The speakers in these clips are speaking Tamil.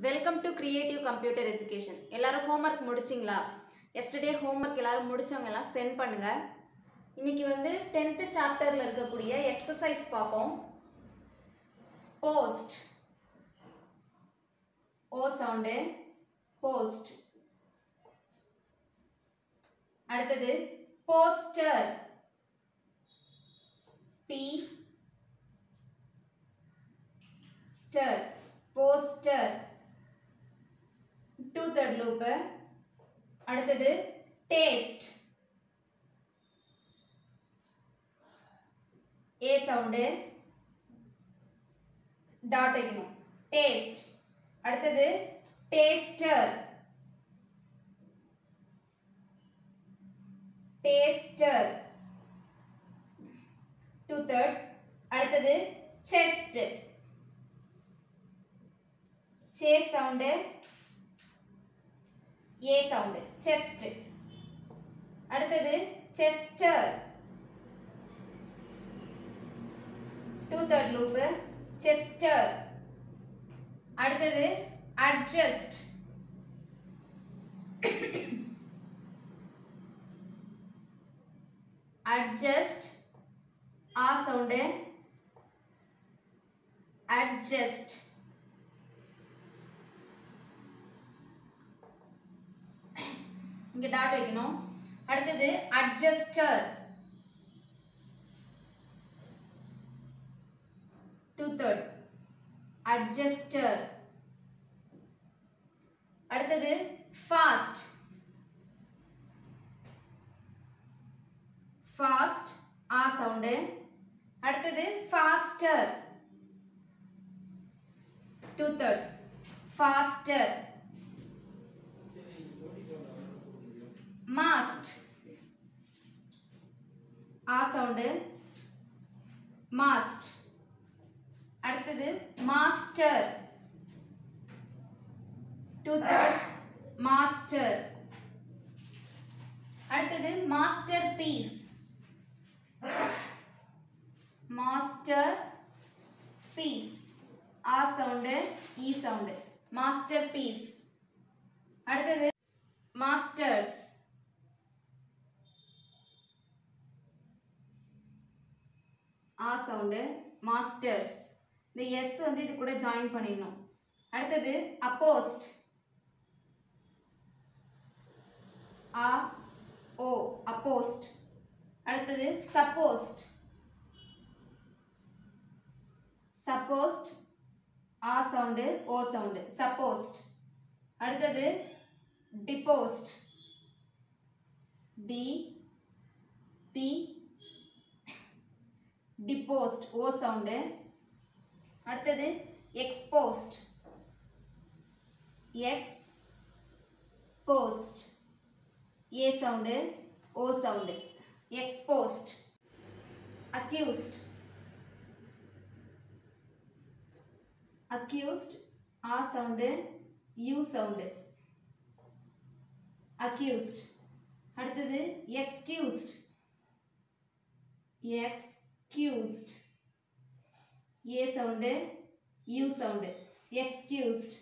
welcome to creative computer education எல்லாரும் ஹோம்ஒர்க் முடிச்சிங்களா எஸ்டர்டே ஹோம்ஒர்க் எல்லாரும் முடிச்சவங்க எல்லாம் சென்ட் பண்ணுங்க இன்னைக்கு வந்து டென்த்து சாப்டரில் இருக்கக்கூடிய எக்ஸசைஸ் பார்ப்போம் போஸ்ட் ஓ சவுண்டு போஸ்ட் அடுத்தது போஸ்டர் பி ஸ்டர் போஸ்டர் டூ தேர்ட் லூப்பு அடுத்தது டேஸ்ட் ஏ சவுண்டு டாட் வைக்கணும் டேஸ்ட் அடுத்தது டேஸ்டர் டேஸ்டர் டூ தேர்ட் அடுத்தது செஸ்ட் சே சவுண்டு ஏ சவுண்டு செஸ்ட் அடுத்தது Chester to third loop Chester அடுத்தது அட்ஜஸ்ட் அட்ஜஸ்ட் ஆ சவுண்டு அட்ஜஸ்ட் இங்க டாட் வைக்கணும் அடுத்தது அட்ஜஸ்டர் டூ தேர்ட் அட்ஜஸ்டர் அடுத்தது ஃபாஸ்ட் ஃபாஸ்ட் ஆ சவுண்டு அடுத்தது faster to third faster mast ஆ சவுண்டு மாஸ்ட் அடுத்தது மாஸ்டர் டூ தேர்ட் மாஸ்டர் அடுத்தது மாஸ்டர் பீஸ் மாஸ்டர் பீஸ் ஆ சவுண்டு இ சவுண்டு மாஸ்டர் பீஸ் அடுத்தது மாஸ்டர்ஸ் ஆ சவுண்டு மாஸ்டர்ஸ் இந்த எஸ் வந்து இது கூட ஜாயின் பண்ணிடணும் அடுத்தது அப்போஸ்ட் ஆ ஓ அப்போஸ்ட் அடுத்தது சப்போஸ்ட் சப்போஸ்ட் ஆ சவுண்டு ஓ சவுண்டு சப்போஸ்ட் அடுத்தது deposed D P deposed O sound அடுத்தது exposed ex post A sound O sound exposed accused accused ஆ சவுண்டு யூ சவுண்டு அக்யூஸ்ட் அடுத்தது excused excused A sound U sound excused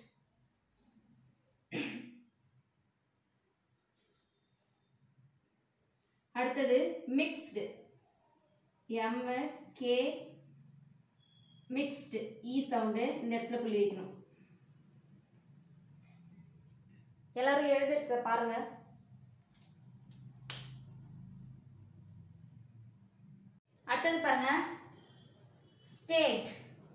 அடுத்தது மிக்ஸ்டு எம் கே மிக்ஸ்டு இ சவுண்டு இந்த இடத்துல புள்ளி வைக்கணும் எல்லாரும் எழுதிருக்க பாருங்க அடுத்தது பாருங்க ஸ்டேட்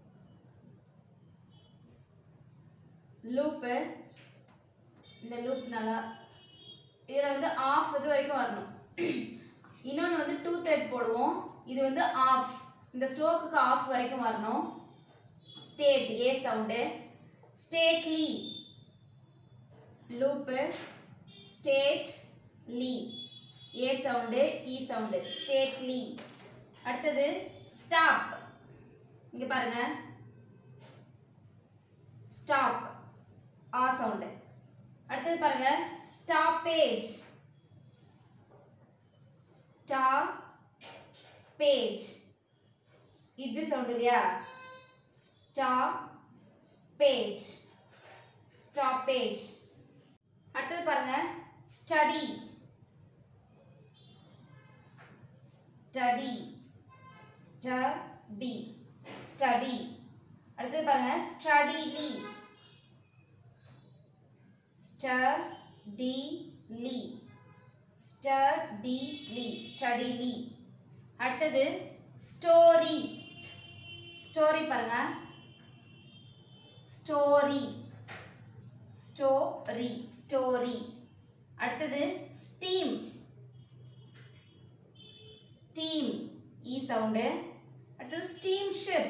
லூப்பு இந்த லூப் நல்லா இதில் வந்து ஆஃப் இது வரைக்கும் வரணும் இன்னொன்று வந்து டூ தேர்ட் போடுவோம் இது வந்து ஆஃப் இந்த ஸ்ட்ரோக்குக்கு ஆஃப் வரைக்கும் வரணும் state A sound stately loop stately A sound இ சவுண்டு ஸ்டேட்லி அடுத்தது ஸ்டாப் இங்கே பாருங்க ஸ்டாப் ஆ சவுண்டு அடுத்தது பாருங்க ஸ்டாப்பேஜ் ஸ்டாப்பேஜ் இஜ்ஜு சவுண்ட் இல்லையா ஸ்டாப்பேஜ் ஸ்டாப்பேஜ் அடுத்தது பாருங்க ஸ்டடி ஸ்டடி ஸ்டடி ஸ்டடி அடுத்தது பாருங்க ஸ்டடிலி ஸ்டடிலி ஸ்டடிலி ஸ்டடிலி அடுத்தது ஸ்டோரி ஸ்டோரி பாருங்க ஸ்டோரி ஸ்டோரி ஸ்டோரி அடுத்தது ஸ்டீம் ஸ்டீம் இ சவுண்டு அடுத்தது ஸ்டீம் ஷிப்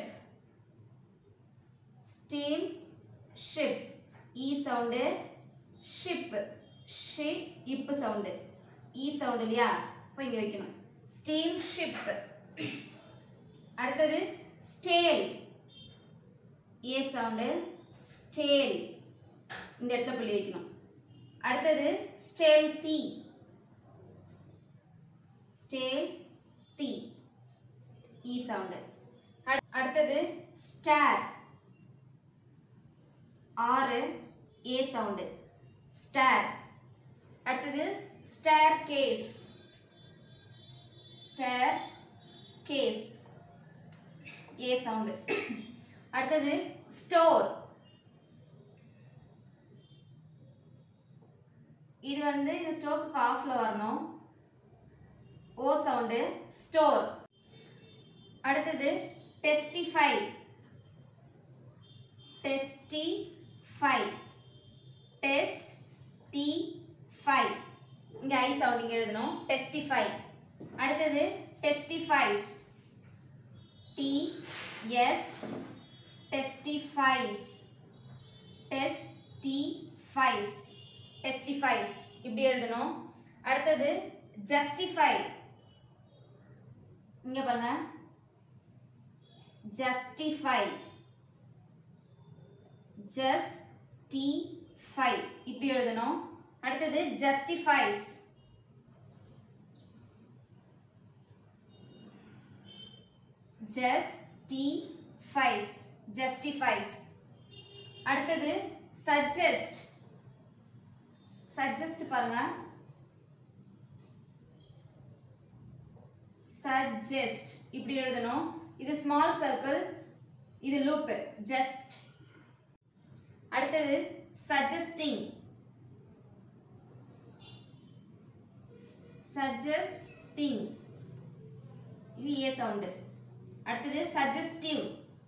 ஸ்டீம் ஷிப் இ சவுண்டு ஷிப் ஷிப் இப்பு சவுண்டு இ சவுண்டு இல்லையா இப்போ இங்கே வைக்கணும் ஸ்டீம் ஷிப் அடுத்தது ஸ்டேல் ஏ சவுண்டு ஸ்டேல் இந்த இடத்துல புள்ளி வைக்கணும் அடுத்தது ஸ்டேல் தீ ஸ்டேல் தீ இ சவுண்டு அடுத்தது ஸ்டார் ஆறு ஏ சவுண்டு ஸ்டார் அடுத்தது staircase staircase A sound அடுத்தது ஸ்டோர் இது வந்து இந்த ஸ்டோக்கு ஆஃப்ல வரணும் ஓ சவுண்டு ஸ்டோர் அடுத்தது testify testify testify இங்கே ஐ சவுண்ட் இங்கே எழுதணும் டெஸ்டிஃபை அடுத்தது testifies T S testifies testifies testifies இப்படி எழுதணும் அடுத்தது ஜஸ்டிஃபை இங்க பாருங்க ஜஸ்டிஃபை ஜஸ்டிஃபை இப்படி எழுதணும் அடுத்தது ஜஸ்டிஃபைஸ் ஜஸ்டிஃபைஸ் ஜஸ்டிஃபைஸ் அடுத்தது சஜஸ்ட் சஜஸ்ட் பாருங்க சஜஸ்ட் இப்படி எழுதணும் இது ஸ்மால் சர்க்கிள் இது லூப் ஜஸ்ட் அடுத்தது சஜஸ்டிங் சஜஸ்டிங் இது ஏ சவுண்டு அடுத்தது suggestive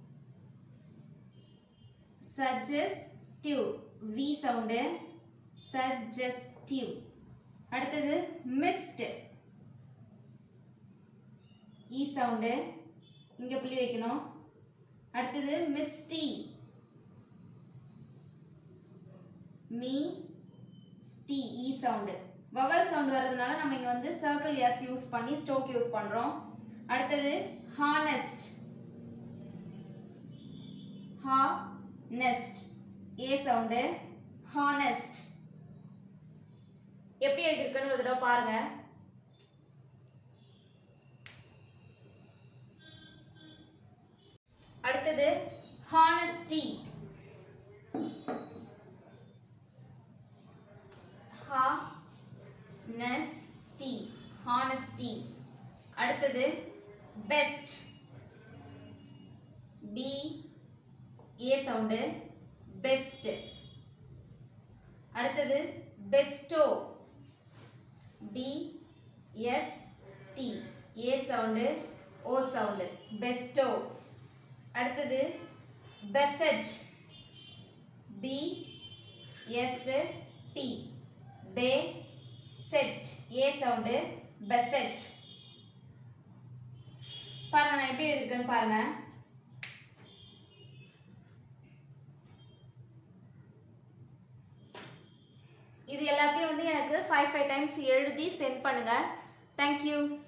suggestive V sound suggestive அடுத்தது மிஸ்ட் இ சவுண்டு இங்கே புள்ளி வைக்கணும் அடுத்தது misty misty E sound vowel sound வர்றதுனால நம்ம இங்கே வந்து சர்க்கிள் எஸ் யூஸ் பண்ணி ஸ்டோக் யூஸ் பண்ணுறோம் அடுத்தது ஹானஸ்ட் ஹா நெஸ்ட் ஏ சவுண்டு ஹானஸ்ட் எப்படி எழுதியிருக்குன்னு ஒரு தடவை பாருங்க அடுத்தது ஹானஸ்டி ஹானஸ்டி ஹானஸ்டி அடுத்தது best B A sound best அடுத்தது bestow B S T A sound O sound bestow அடுத்தது beset B S T be set A sound beset பாருங்க நான் எப்படி எழுதிருக்கேன்னு பாருங்க இது எல்லாத்தையும் வந்து எனக்கு ஃபைவ் ஃபைவ் டைம்ஸ் எழுதி சென்ட் பண்ணுங்க தேங்க்யூ